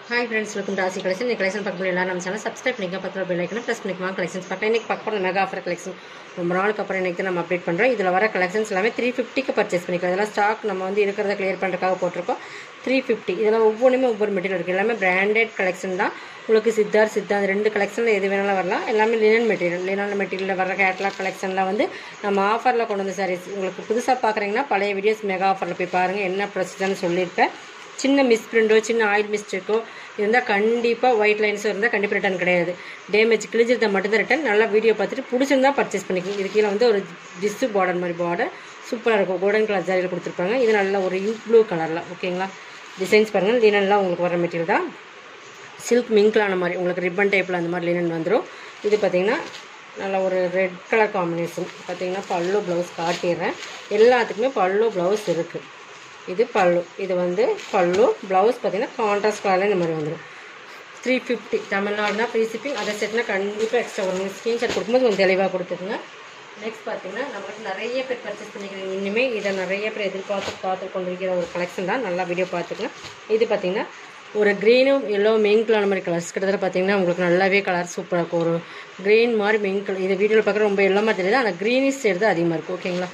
hi friends welcome Rasi collection இந்த collection பார்க்க எல்லாரும் நம்ம சேனல் சப்ஸ்கிரைப் பண்ணிக்க பக்கத்தில் பெல் ஐக்கனும் ப்ரெஸ் பண்ணிக்கலாம் கலெக்ஷன்ஸ் பார்க்கலாம் இன்றைக்கி பார்க்க போகிற மெகா ஆஃபர் கலெக்ஷன் ரொம்ப நாளுக்கு அப்புறம் இன்றைக்கி தான் நம்ம அப்டேட் பண்ணுறோம் இதில் வர கலெக்ஷன்ஸ் எல்லாமே த்ரீ ஃபிஃப்டிக்கு பர்ச்சேஸ் பண்ணிக்கலாம் இதெல்லாம் ஸ்டாக் நம்ம வந்து இருக்கிறத கிளியர் பண்ணுறதுக்காக போட்டிருக்கோம் த்ரீ ஃபிஃப்டி இதெல்லாம் ஒவ்வொன்றுமே ஒவ்வொரு மெட்டீரியல் இருக்குது எல்லாமே பிராண்டட் கலெக்ஷன் தான் உங்களுக்கு சித்தார் சித்தாந்த் ரெண்டு கலெக்ஷனில் எது வேணாலும் வரலாம் எல்லாமே லினன் மெட்டீரியல் லினன் மெட்டீரியலில் வர கேட்லாக் கலெக்ஷன்லாம் வந்து நம்ம ஆஃபரில் கொண்டு வந்து சாரீஸ் உங்களுக்கு புதுசாக பார்க்குறீங்கன்னா பழைய வீடியோஸ் மெகா ஆஃபரில் போய் பாருங்கள் என்ன ப்ரொசீஜர்னு சொல்லியிருப்பேன் சின்ன மிஸ்பிரிண்டோ சின்ன ஆயில் மிஸ்டேக்கோ இருந்தால் கண்டிப்பாக ஒயிட் லைன்ஸோ இருந்தால் கண்டிப்பாக ரிட்டன் கிடையாது டேமேஜ் கிழிஞ்சிருந்தா மட்டும்தான் ரிட்டன் நல்லா வீடியோ பார்த்துட்டு பிடிச்சிருந்தா பர்ச்சேஸ் பண்ணிக்கோங்க இது கீழே வந்து ஒரு டிஸ்ஸு பார்டர் மாதிரி பார்டர் சூப்பராக இருக்கும் கோல்டன் கலர் ஜாரியில் கொடுத்துருப்பாங்க இது நல்ல ஒரு யூ ப்ளூ கலரில் ஓகேங்களா டிசைன்ஸ் பாருங்கள் லினன்லாம் உங்களுக்கு வர மெட்டீரியல் தான் சில்க் மிங்க்லான மாதிரி உங்களுக்கு ரிப்பன் டைப்பில் அந்த மாதிரி லினன் வந்துடும் இது பார்த்திங்கன்னா நல்ல ஒரு ரெட் கலர் காம்பினேஷன் பார்த்தீங்கன்னா பல்லு ப்ளவுஸ் காட்டிடுறேன் எல்லாத்துக்குமே பல்லு ப்ளவுஸ் இருக்குது இது பல்லு இது வந்து பல்லு ப்ளவுஸ் பார்த்தீங்கன்னா கான்ட்ராஸ்ட் கலரில் இந்த மாதிரி வந்துடும் த்ரீ ஃபிஃப்டி தமிழ்நாடுனா ஃப்ரீ ஷிப்பிங் அதை செட்னா கண்டிப்பாக எக்ஸ்ட்ரா வரும் ஸ்க்ரீன்ஷாட் கொடுக்கும்போது கொஞ்சம் தெளிவாக கொடுத்துருங்க நெக்ஸ்ட் பார்த்தீங்கன்னா நம்மளுக்கு நிறைய பேர் பர்ச்சேஸ் பண்ணிக்கிறீங்க இனிமேல் இதை நிறைய பேர் எதிர்பார்த்து பார்த்து கொண்டிருக்கிற ஒரு கலெக்ஷன் தான் நல்லா வீடியோ பார்த்துக்கலாம் இது பார்த்தீங்கன்னா ஒரு க்ரீனும் எல்லோ மெயின்கலான மாதிரி கலர்ஸ் கிட்டத்தட்ட பார்த்தீங்கன்னா உங்களுக்கு நல்லாவே கலர் சூப்பராக இருக்கும் ஒரு க்ரீன் மாதிரி மெயின் கலர் இது வீடியோவில் பார்க்குற ரொம்ப எல்லோ மாதிரி தெரியுது ஆனால் க்ரீனிஷ் ஷேட் தான் அதிகமாக இருக்கும் ஓகேங்களா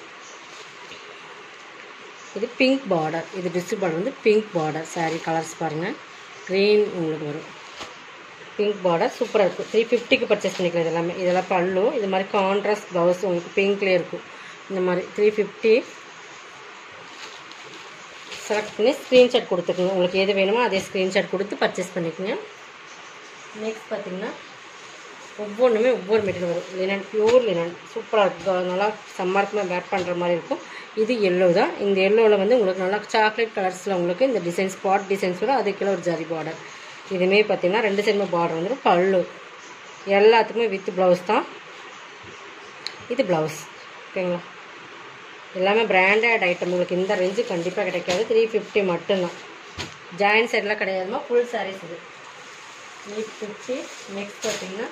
இது பிங்க் பார்டர் இது டிஸ்ட்ரிக் பார்டர் வந்து பிங்க் பார்டர் சாரீ கலர்ஸ் பாருங்கள் க்ரீன் உங்களுக்கு வரும் பிங்க் பார்டர் சூப்பராக இருக்கும் த்ரீ ஃபிஃப்டிக்கு பர்ச்சேஸ் பண்ணிக்கலாம் இது எல்லாமே இதெல்லாம் பல்லு இது மாதிரி கான்ட்ராஸ்ட் ப்ளவுஸ் உங்களுக்கு பிங்க்லேயே இருக்கும் இந்த மாதிரி த்ரீ ஃபிஃப்டி செலக்ட் பண்ணி ஸ்க்ரீன்ஷாட் கொடுத்துக்குங்க உங்களுக்கு எது வேணுமோ அதே ஸ்க்ரீன்ஷாட் கொடுத்து பர்ச்சேஸ் பண்ணிக்கோங்க நெக்ஸ்ட் பார்த்தீங்கன்னா ஒவ்வொன்றுமே ஒவ்வொரு மெட்டீரியல் வரும் லினன் பியூர் லினன் சூப்பராக இருக்கும் நல்லா சம்மருக்குமே வேர் பண்ணுற மாதிரி இருக்கும் இது எல்லோ தான் இந்த எல்லோவில் வந்து உங்களுக்கு நல்லா சாக்லேட் கலர்ஸில் உங்களுக்கு இந்த டிசைன் ஸ்பாட் டிசைன்ஸ் வரும் அதுக்குள்ள ஒரு ஜரி பார்டர் இதுவுமே பார்த்தீங்கன்னா ரெண்டு சைடுமே பார்டர் வந்துடும் பல்லு எல்லாத்துக்குமே வித் ப்ளவுஸ் தான் இது ப்ளவுஸ் ஓகேங்களா எல்லாமே பிராண்டட் ஐட்டம் உங்களுக்கு இந்த ரேஞ்சு கண்டிப்பாக கிடைக்காது த்ரீ ஃபிஃப்டி மட்டும்தான் ஜாயின் சைடெலாம் கிடையாதுமா ஃபுல் சாரீஸ் இது த்ரீ ஃபிஃப்டி நெக்ஸ்ட் பார்த்தீங்கன்னா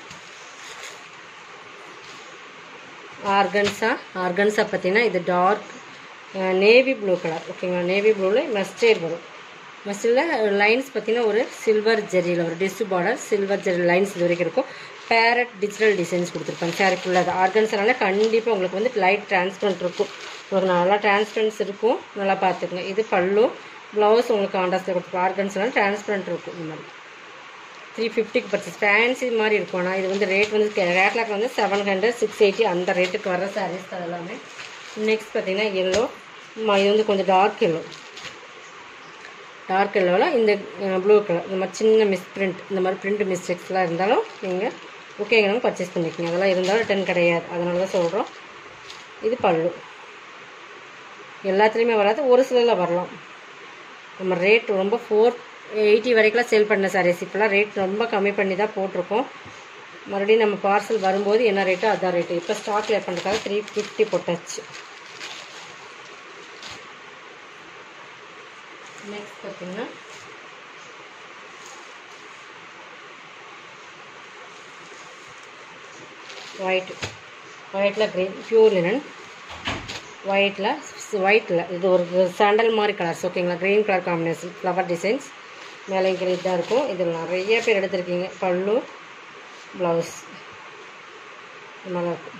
ஆர்கன்ஸா ஆர்கன்ஸா பார்த்தீங்கன்னா இது டார்க் நேவி ப்ளூ கலர் ஓகேங்களா நேவி ப்ளூவில் மஸ்டேட் வரும் மஸ்டில் லைன்ஸ் பார்த்தீங்கன்னா ஒரு சில்வர் ஜெரியில் ஒரு டிஸ்ட் பார்டர் சில்வர் ஜெரி லைன்ஸ் இது வரைக்கும் இருக்கும் பேரட் டிஜிட்டல் டிசைன்ஸ் கொடுத்துருப்பாங்க சாரி ஃபுல்லாக அது ஆர்கன்ஸ்னால கண்டிப்பாக உங்களுக்கு வந்து லைட் டிரான்ஸ்பரண்ட் இருக்கும் உங்களுக்கு நல்லா டிரான்ஸ்பரன்ஸ் இருக்கும் நல்லா பார்த்துக்குங்க இது பல்லு ப்ளவுஸ் உங்களுக்கு கான்ட்ராஸ்ட்டில் கொடுத்துருப்போம் ஆர்கன்ஸ்னால டிரான்ஸ்பரண்ட் இருக்கும் இந்த மாதிரி த்ரீ ஃபிஃப்டிக்கு பர்ச்சேஸ் ஃபேன்சி மாதிரி இருக்கும் ஆனால் இது வந்து ரேட் வந்து ரேட்லாக் வந்து செவன் ஹண்ட்ரட் சிக்ஸ் எயிட்டி அந்த ரேட்டுக்கு வர சாரீஸ் தான் எல்லாமே நெக்ஸ்ட் பார்த்தீங்கன்னா எல்லோ இது வந்து கொஞ்சம் டார்க் எல்லோ டார்க் எல்லோவில் இந்த ப்ளூ கலர் இந்த மாதிரி சின்ன மிஸ் பிரிண்ட் இந்த மாதிரி பிரிண்ட் மிஸ்டேக்ஸ்லாம் இருந்தாலும் நீங்கள் ஓகேங்க பர்ச்சேஸ் பண்ணிக்கோங்க அதெல்லாம் இருந்தாலும் ரிட்டன் கிடையாது அதனால தான் சொல்கிறோம் இது பல்லு எல்லாத்துலேயுமே வராது ஒரு சிலரில் வரலாம் நம்ம ரேட் ரொம்ப ஃபோர் எயிட்டி வரைக்கும்லாம் சேல் பண்ண சாரீஸ் இப்போலாம் ரேட் ரொம்ப கம்மி பண்ணி தான் போட்டிருக்கோம் மறுபடியும் நம்ம பார்சல் வரும்போது என்ன ரேட்டோ அதான் ரேட்டு இப்போ ஸ்டாக் லே பண்ணுறதுக்காக த்ரீ ஃபிஃப்டி போட்டாச்சு நெக்ஸ்ட் பார்த்தீங்கன்னா ஒயிட் ஒயிட்டில் க்ரீன் பியூர் லினன் ஒயிட்டில் ஒயிட்டில் இது ஒரு சாண்டல் மாதிரி கலர்ஸ் ஓகேங்களா green colour combination flower designs மேலே இங்கே இதாக இருக்கும் இதில் நிறைய பேர் எடுத்திருக்கீங்க பல்லு ப்ளவுஸ் நல்லா இருக்கும்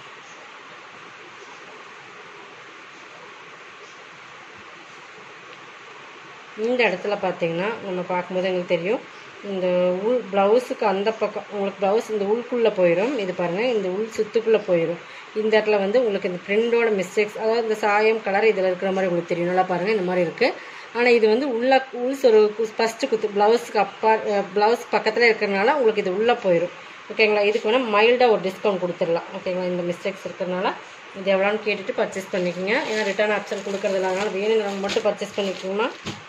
இந்த இடத்துல பார்த்தீங்கன்னா நம்ம பார்க்கும்போது எங்களுக்கு தெரியும் இந்த உள் ப்ளவுஸுக்கு அந்த பக்கம் உங்களுக்கு ப்ளவுஸ் இந்த உள்குள்ளே போயிடும் இது பாருங்கள் இந்த உள் சுத்துக்குள்ளே போயிடும் இந்த இடத்துல வந்து உங்களுக்கு இந்த பிரிண்டோட மிஸ்டேக்ஸ் அதாவது இந்த சாயம் கலர் இதில் இருக்கிற மாதிரி உங்களுக்கு தெரியும் நல்லா பாருங்கள் இந்த மாதிரி இருக்குது ஆனால் இது வந்து உள்ள உள் ஒரு ஃபஸ்ட்டு குத்து ப்ளவுஸுக்கு அப்பா ப்ளவுஸ் பக்கத்தில் இருக்கிறனால உங்களுக்கு இது உள்ளே போயிடும் ஓகேங்களா இதுக்கு வேணால் மைல்டாக ஒரு டிஸ்கவுண்ட் கொடுத்துடலாம் ஓகேங்களா இந்த மிஸ்டேக்ஸ் இருக்கிறனால இது எவ்வளோன்னு கேட்டுட்டு பர்ச்சேஸ் பண்ணிக்கோங்க ஏன்னா ரிட்டர்ன் ஆப்ஷன் கொடுக்குறதில்ல அதனால் வேணுங்கிறவங்க மட்டும் பர்ச்சேஸ் பண்ணிக்கோங்கம்மா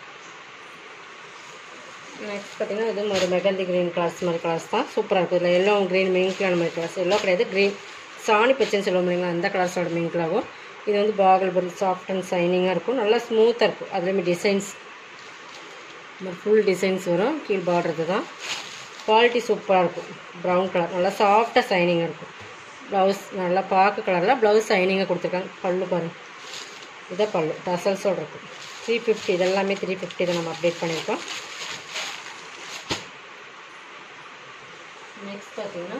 நெக்ஸ்ட் பார்த்தீங்கன்னா இது ஒரு மெகந்தி க்ரீன் கலர்ஸ் மாதிரி கலர்ஸ் தான் சூப்பராக இருக்கும் இதில் எல்லோ க்ரீன் மெயின்கலான மாதிரி கலர்ஸ் எல்லோ கிடையாது க்ரீன் சாணி பச்சைன்னு சொல்லுவோம் இல்லைங்களா அந்த கலர்ஸோட மெயின்கலாகும் இது வந்து பாகல் பரி சாஃப்ட் அண்ட் சைனிங்காக இருக்கும் நல்லா ஸ்மூத்தாக இருக்கும் அதுலேயுமே டிசைன்ஸ் ஃபுல் டிசைன்ஸ் வரும் கீழ் பார்டர் தான் குவாலிட்டி சூப்பராக இருக்கும் ப்ரௌன் கலர் நல்லா சாஃப்டாக சைனிங்காக இருக்கும் ப்ளவுஸ் நல்லா பார்க்க கலரில் ப்ளவுஸ் சைனிங்காக கொடுத்துருக்காங்க பல்லு பாருங்கள் இதை பல்லு டசல்ஸோடு இருக்கும் த்ரீ ஃபிஃப்டி இதெல்லாமே த்ரீ ஃபிஃப்டி தான் நம்ம அப்டேட் பண்ணியிருக்கோம் நெக்ஸ்ட் பார்த்தீங்கன்னா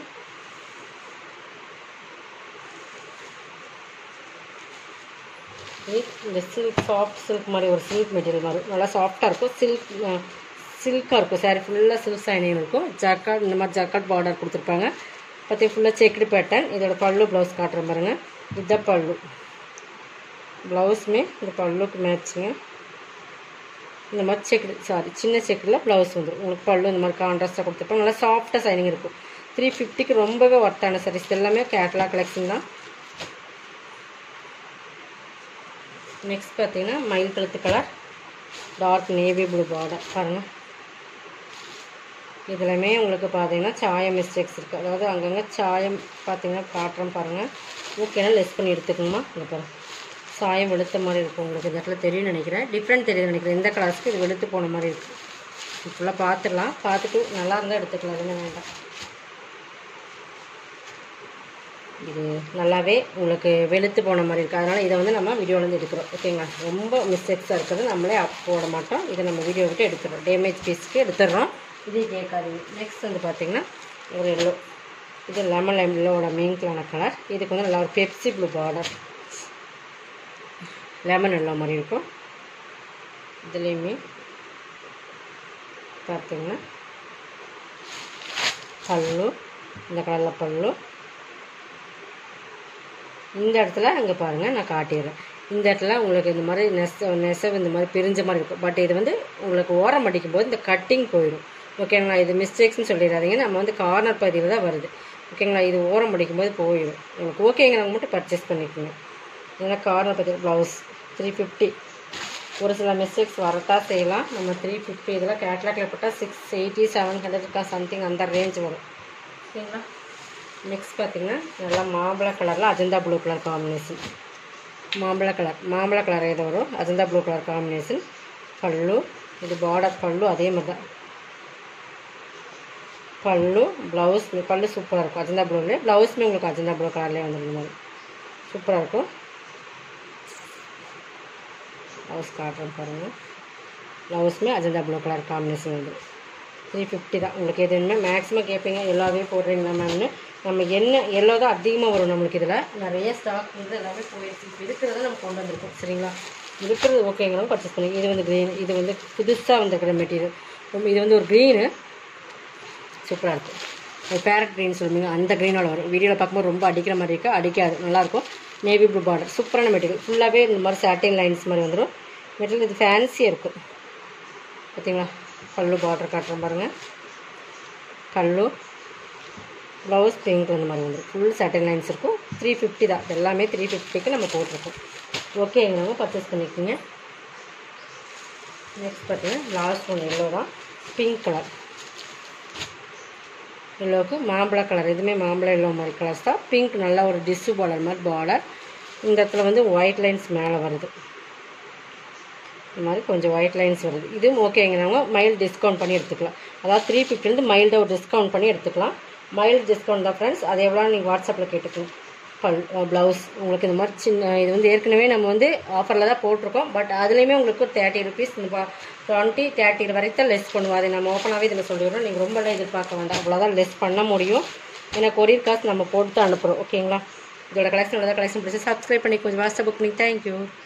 இது இந்த சில்க் சாஃப்ட் சில்க் மாதிரி ஒரு சில்க் மெட்டீரியல் மாதிரி நல்லா சாஃப்டாக இருக்கும் சில்க் சில்காக இருக்கும் சாரி ஃபுல்லாக சில்க் சைனிங் இருக்கும் ஜக்காட் இந்த மாதிரி ஜக்காட் பார்டர் கொடுத்துருப்பாங்க பற்றி ஃபுல்லாக செக்குடு பேட்டர்ன் இதோட பல்லு ப்ளவுஸ் காட்டுறேன் பாருங்கள் இதுதான் பல்லு ப்ளவுஸுமே இந்த பல்லுக்கு மேட்சுங்க இந்த மாதிரி செக்குடு சாரி சின்ன செக்குடில் ப்ளவுஸ் வந்துடும் உங்களுக்கு பல்லு இந்த மாதிரி கான்ட்ராஸ்ட்டாக கொடுத்துருப்பாங்க நல்லா சாஃப்டாக சைனிங் இருக்கும் த்ரீ ஃபிஃப்டிக்கு ரொம்பவே ஒர்த்தான சாரீஸ் எல்லாமே கேட்லாக் கலெக்ஷன் தான் நெக்ஸ்ட் பார்த்தீங்கன்னா மயில் கழுத்து colour dark navy blue border பாருங்கள் இதுலையுமே உங்களுக்கு பார்த்தீங்கன்னா சாயம் மிஸ்டேக்ஸ் இருக்குது அதாவது அங்கங்கே சாயம் பார்த்தீங்கன்னா காட்டுறோம் பாருங்கள் ஓகேனா லெஸ் பண்ணி எடுத்துக்கணுமா இங்கே பாருங்கள் சாயம் வெளுத்த மாதிரி இருக்கும் உங்களுக்கு இந்த இடத்துல தெரியும் நினைக்கிறேன் டிஃப்ரெண்ட் தெரியுது நினைக்கிறேன் இந்த கலர்ஸ்க்கு இது வெளுத்து போன மாதிரி இருக்குது ஃபுல்லாக பார்த்துடலாம் பார்த்துட்டு நல்லா இருந்தால் எடுத்துக்கலாம் அதுன்னு வேண்டாம் இது நல்லாவே உங்களுக்கு வெளுத்து போன மாதிரி இருக்குது அதனால் இதை வந்து நம்ம வீடியோலேருந்து எடுக்கிறோம் ஓகேங்களா ரொம்ப மிஸ்டேக்ஸாக இருக்கிறது நம்மளே அப் போட மாட்டோம் இதை நம்ம வீடியோ விட்டு எடுத்துடுறோம் டேமேஜ் பீஸ்க்கு எடுத்துடுறோம் இதே கேட்காதீங்க நெக்ஸ்ட் வந்து பார்த்திங்கன்னா ஒரு எல்லோ இது லெமன் எல்லோட மெயின்கலான கலர் இதுக்கு வந்து நல்லா ஒரு Pepsi blue border lemon yellow மாதிரி இருக்கும் இதுலேயுமே பார்த்திங்கன்னா பல்லு இந்த கலரில் பல்லு இந்த இடத்துல அங்கே பாருங்கள் நான் காட்டிடுறேன் இந்த இடத்துல உங்களுக்கு இந்த மாதிரி நெச நெசவு இந்த மாதிரி பிரிஞ்ச மாதிரி இருக்கும் பட் இது வந்து உங்களுக்கு ஓரம் அடிக்கும் போது இந்த கட்டிங் போயிடும் ஓகேங்களா இது மிஸ்டேக்ஸ்னு சொல்லிடாதீங்க நம்ம வந்து கார்னர் பதிவு தான் வருது ஓகேங்களா இது ஓரம் அடிக்கும்போது போயிடும் உங்களுக்கு ஓகேங்கிறவங்க மட்டும் பர்ச்சேஸ் பண்ணிக்கோங்க ஏன்னா கார்னர் பதிவு ப்ளவுஸ் த்ரீ ஃபிஃப்டி ஒரு சில மிஸ்டேக்ஸ் வரத்தான் செய்யலாம் நம்ம த்ரீ ஃபிஃப்டி இதெல்லாம் கேட்லாக்ல போட்டால் சிக்ஸ் எயிட்டி செவன் ஹண்ட்ரட்க்கா சம்திங் அந்த ரேஞ்ச் வரும் ஓகேங்களா நெக்ஸ்ட் பார்த்தீங்கன்னா நல்லா மாம்பழ கலரில் அஜந்தா ப்ளூ கலர் காம்பினேஷன் மாம்பழ கலர் மாம்பழ கலர் ஏதோ வரும் அஜந்தா ப்ளூ கலர் காம்பினேஷன் பல்லு இது பார்டர் பல்லு அதே மாதிரி தான் பல்லு ப்ளவுஸ் பல்லு சூப்பராக இருக்கும் அஜந்தா ப்ளூலேயே ப்ளவுஸுமே உங்களுக்கு அஜந்தா ப்ளூ கலர்லேயே வந்துடும் மாதிரி சூப்பராக இருக்கும் ப்ளவுஸ் காட்டுறேன் பாருங்கள் ப்ளவுஸுமே அஜந்தா ப்ளூ கலர் காம்பினேஷன் வந்துடும் த்ரீ ஃபிஃப்டி தான் உங்களுக்கு எது வேணுமே மேக்ஸிமம் கேட்பீங்க எல்லாவே போடுறீங்களா மேம்னு நம்ம என்ன எல்லோ தான் அதிகமாக வரும் நம்மளுக்கு இதில் நிறைய ஸ்டாக் வந்து எல்லாமே போயிடுச்சு இப்போ இருக்கிறத நம்ம கொண்டு வந்திருக்கோம் சரிங்களா இருக்கிறது ஓகேங்கிறவங்க பர்ச்சேஸ் பண்ணி இது வந்து க்ரீன் இது வந்து புதுசாக வந்திருக்கிற மெட்டீரியல் ரொம்ப இது வந்து ஒரு க்ரீனு சூப்பராக இருக்கும் அது பேரட் க்ரீன் சொல்லுவீங்க அந்த க்ரீனோட வரும் வீடியோவில் பார்க்கும்போது ரொம்ப அடிக்கிற மாதிரி இருக்குது அடிக்காது நல்லாயிருக்கும் நேவி ப்ளூ பார்டர் சூப்பரான மெட்டீரியல் ஃபுல்லாகவே இந்த மாதிரி சாட்டின் லைன்ஸ் மாதிரி வந்துடும் மெட்டீரியல் இது ஃபேன்சியாக இருக்கும் பார்த்தீங்களா பல்லு பார்டர் காட்டுறேன் பாருங்கள் பல்லு ப்ளவுஸ் பிங்க் அந்த மாதிரி வந்துடும் ஃபுல் சாட்டின் லைன்ஸ் இருக்கும் த்ரீ ஃபிஃப்டி தான் இது எல்லாமே த்ரீ ஃபிஃப்டிக்கு நம்ம போட்டிருக்கோம் ஓகே எங்களுக்கு பர்ச்சேஸ் பண்ணிக்கோங்க நெக்ஸ்ட் பார்த்தீங்கன்னா லாஸ்ட் ஒன் எல்லோ தான் பிங்க் கலர் எல்லோவுக்கு மாம்பழ கலர் எதுவுமே மாம்பழ எல்லோ மாதிரி கலர்ஸ் தான் பிங்க் நல்லா ஒரு டிஷ்ஷு பார்டர் மாதிரி பார்டர் இந்த இடத்துல வந்து ஒயிட் லைன்ஸ் மேலே வருது இந்த மாதிரி கொஞ்சம் ஒயிட் லைன்ஸ் வருது இதுவும் ஓகேங்கிறவங்க மைல்டு டிஸ்கவுண்ட் பண்ணி எடுத்துக்கலாம் அதாவது த்ரீ ஃபிஃப்டிலேருந்து மைல்டாக ஒரு டிஸ்கவுண்ட் பண்ணி எடுத்துக்கலாம் மைல்டு டிஸ்கவுண்ட் தான் ஃப்ரெண்ட்ஸ் அது எவ்வளோ நீங்கள் வாட்ஸ்அப்பில் கேட்டுக்கலாம் பல் ப்ளவுஸ் உங்களுக்கு இந்த மாதிரி சின்ன இது வந்து ஏற்கனவே நம்ம வந்து ஆஃபரில் தான் போட்டிருக்கோம் பட் அதுலேயுமே உங்களுக்கு தேர்ட்டி ருபீஸ் இந்த டுவெண்ட்டி தேர்ட்டி வரைக்கும் லெஸ் பண்ணுவோம் அதை நம்ம ஓப்பனாகவே இதில் சொல்லிடுறோம் நீங்கள் ரொம்பலாம் எதிர்பார்க்க வேண்டாம் அவ்வளோதான் லெஸ் பண்ண முடியும் ஏன்னா கொரியர் காசு நம்ம போட்டு தான் அனுப்புகிறோம் ஓகேங்களா இதோட கலெக்ஷன் கலெக்ஷன் பிடிச்சி சப்ஸ்கிரைப் பண்ணி கொஞ்சம் வாட்ஸ்அப் புக் பண்ணி தேங்க்யூ